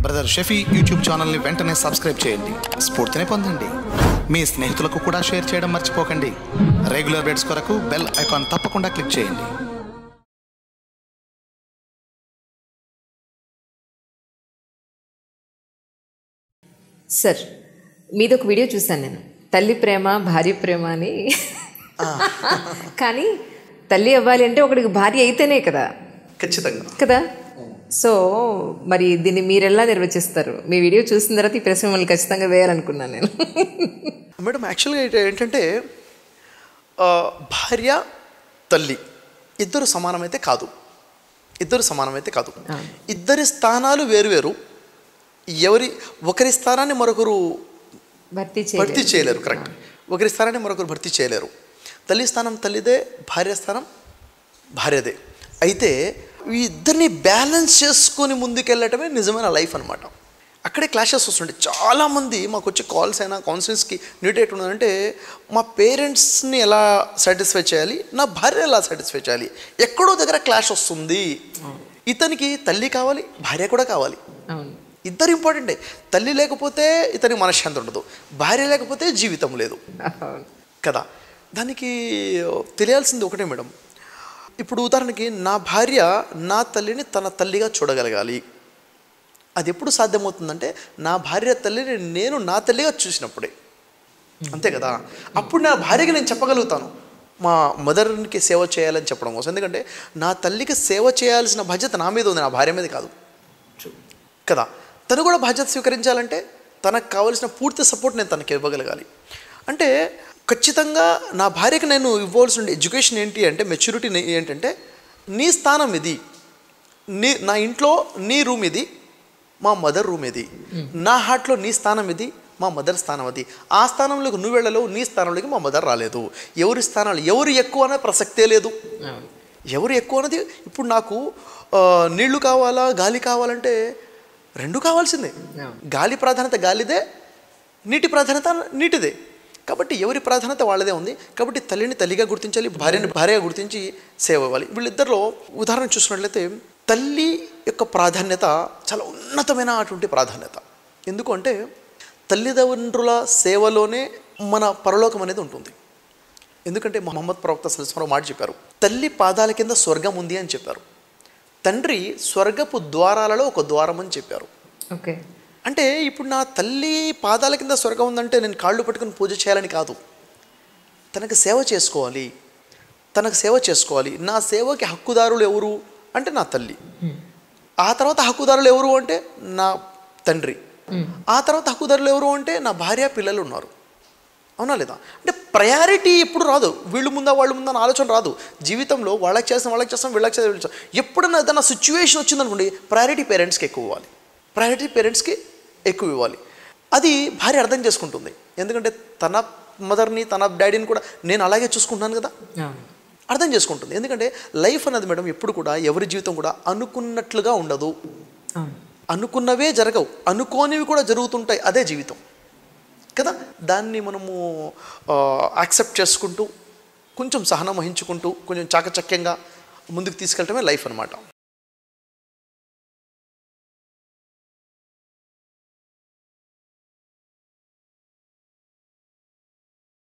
brother Shafi YouTube ఛానల్ని వెంటనే subscribe చేయండి స్ఫూర్తిని పొందండి మీ స్నేహితులకు కూడా షేర్ చేయడం మర్చిపోకండి రెగ్యులర్ బెడ్స్ కొరకు బెల్ ఐకాన్ తప్పకుండా క్లిక్ చేయండి సార్ మీది ఒక వీడియో చూశాను నేను తల్లి ప్రేమ భార్య ప్రేమ అని కానీ తల్లి అవ్వాలి అంటే ఒకడికి భార్య అయితేనే కదా ఖచ్చితంగా కదా సో మరి దీన్ని మీరు ఎలా నిర్వచిస్తారు మీ వీడియో చూసిన తర్వాత ఈ ప్రశ్న మిమ్మల్ని ఖచ్చితంగా వేయాలనుకున్నాను నేను మేడం యాక్చువల్గా ఏంట- ఏంటంటే ఆ, భార్య తల్లి ఇద్దరు సమానమైతే కాదు ఇద్దరు సమానమైతే కాదు ఇద్దరి స్థానాలు వేరువేరు ఎవరి ఒకరి స్థానాన్ని మరొకరు భర్తీ భర్తీ చేయాలి చేయలేరు కరెక్ట్ ఒకరి స్థానాన్ని మరొకరు భర్తీ చేయలేరు తల్లి స్థానం తల్లిదే భార్య స్థానం భార్యదే అయితే ఈ ఇద్దరిని బ్యాలెన్స్ చేసుకొని ముందుకెళ్ళటమే నిజమైన లైఫ్ అనమాట అక్కడే క్లాషెస్ వస్తుంటాయి చాలామంది మాకు వచ్చే కాల్స్ అయినా కౌన్సిలింగ్స్కి నీట్ ఎట్లున్నదంటే మా పేరెంట్స్ని ఎలా సాటిస్ఫై చేయాలి నా భార్య ఎలా సాటిస్ఫై చేయాలి ఎక్కడో దగ్గర క్లాష్ వస్తుంది ఇతనికి తల్లి కావాలి భార్య కూడా కావాలి అవును ఇద్దరు ఇంపార్టెంటే తల్లి లేకపోతే ఇతనికి మనశ్శాంతి ఉండదు భార్య లేకపోతే జీవితం లేదు అవును కదా దానికి తెలియాల్సింది ఒకటే మేడం ఇప్పుడు ఉదాహరణకి నా భార్య నా తల్లిని తన తల్లిగా చూడగలగాలి అది ఎప్పుడు సాధ్యమవుతుందంటే నా భార్య తల్లిని నేను నా తల్లిగా చూసినప్పుడే అంతే కదా అప్పుడు నా భార్యకి నేను చెప్పగలుగుతాను మా మదర్కి సేవ చేయాలని చెప్పడం కోసం ఎందుకంటే నా తల్లికి సేవ చేయాల్సిన బాధ్యత నా మీద ఉంది నా భార్య మీద కాదు కదా తను కూడా బాధ్యత స్వీకరించాలంటే తనకు కావలసిన పూర్తి సపోర్ట్ నేను తనకి ఇవ్వగలగాలి అంటే ఖచ్చితంగా నా భార్యకి నేను ఇవ్వాల్సిన ఎడ్యుకేషన్ ఏంటి అంటే మెచ్యూరిటీ ఏంటంటే నీ స్థానం ఇది నీ నా ఇంట్లో నీ రూమ్ ఇది మా మదర్ రూమ్ ఇది నా హార్ట్లో నీ స్థానం ఇది మా మదర్ స్థానం అది ఆ స్థానంలోకి నువ్వు వెళ్ళలేవు నీ స్థానంలోకి మా మదర్ రాలేదు ఎవరి స్థానాలు ఎవరు ఎక్కువ అనే ప్రసక్తే లేదు అవును ఎవరు ఎక్కువ అన్నది ఇప్పుడు నాకు ఆ, నీళ్లు కావాలా గాలి కావాలంటే రెండు కావాల్సిందే గాలి ప్రాధాన్యత గాలిదే నీటి ప్రాధాన్యత నీటిదే కాబట్టి ఎవరి ప్రాధాన్యత వాళ్ళదే ఉంది కాబట్టి తల్లిని తల్లిగా గుర్తించాలి భార్యని భార్యగా గుర్తించి సేవ ఇవ్వాలి వీళ్ళిద్దరిలో ఉదాహరణ చూసినట్లయితే తల్లి యొక్క ప్రాధాన్యత చాలా ఉన్నతమైన అటువంటి ప్రాధాన్యత ఎందుకు అంటే తల్లిదండ్రుల సేవలోనే మన పరలోకం అనేది ఉంటుంది ఎందుకంటే మొహమ్మద్ ప్రవక్త సలస్మరావు మాట చెప్పారు తల్లి పాదాల కింద స్వర్గం ఉంది అని చెప్పారు తండ్రి స్వర్గపు ద్వారాలలో ఒక ద్వారం అని చెప్పారు ఓకే అంటే ఇప్పుడు నా తల్లి పాదాల కింద స్వర్గం ఉందంటే నేను కాళ్ళు పట్టుకుని పూజ చేయాలని కాదు తనకు సేవ చేసుకోవాలి తనకు సేవ చేసుకోవాలి నా సేవకి హక్కుదారులు ఎవరు అంటే నా తల్లి ఆ తర్వాత హక్కుదారులు ఎవరు అంటే నా తండ్రి ఆ తర్వాత హక్కుదారులు ఎవరు అంటే నా భార్య పిల్లలు ఉన్నారు అవునా లేదా అంటే ప్రయారిటీ ఎప్పుడు రాదు వీళ్ళు ముందా వాళ్ళు ముందా అని ఆలోచన రాదు జీవితంలో వాళ్ళకి చేస్తాం వాళ్ళకి చేస్తాం వీళ్ళకి చేస్తాం వీళ్ళకి చేస్తాం ఎప్పుడైనా ఏదైనా సిచ్యువేషన్ వచ్చిందనుకోండి ప్రయారిటీ పేరెంట్స్కి ఎక్కువ ఇవ్వాలి ప్రయారిటీ పేరెంట్స్కి ఎక్కువ ఇవ్వాలి అది భార్య అర్థం చేసుకుంటుంది ఎందుకంటే తన మదర్ని తన డాడీని కూడా నేను అలాగే చూసుకుంటున్నాను కదా అవును అర్థం చేసుకుంటుంది ఎందుకంటే లైఫ్ అన్నది మేడం ఎప్పుడు కూడా ఎవరి జీవితం కూడా అనుకున్నట్లుగా ఉండదు అవును అనుకున్నవే జరగవు అనుకోనివి కూడా జరుగుతుంటాయి అదే జీవితం కదా దాన్ని మనము యాక్సెప్ట్ చేసుకుంటూ కొంచెం సహనం వహించుకుంటూ కొంచెం చాకచక్యంగా ముందుకు తీసుకెళ్ళటమే లైఫ్ అనమాట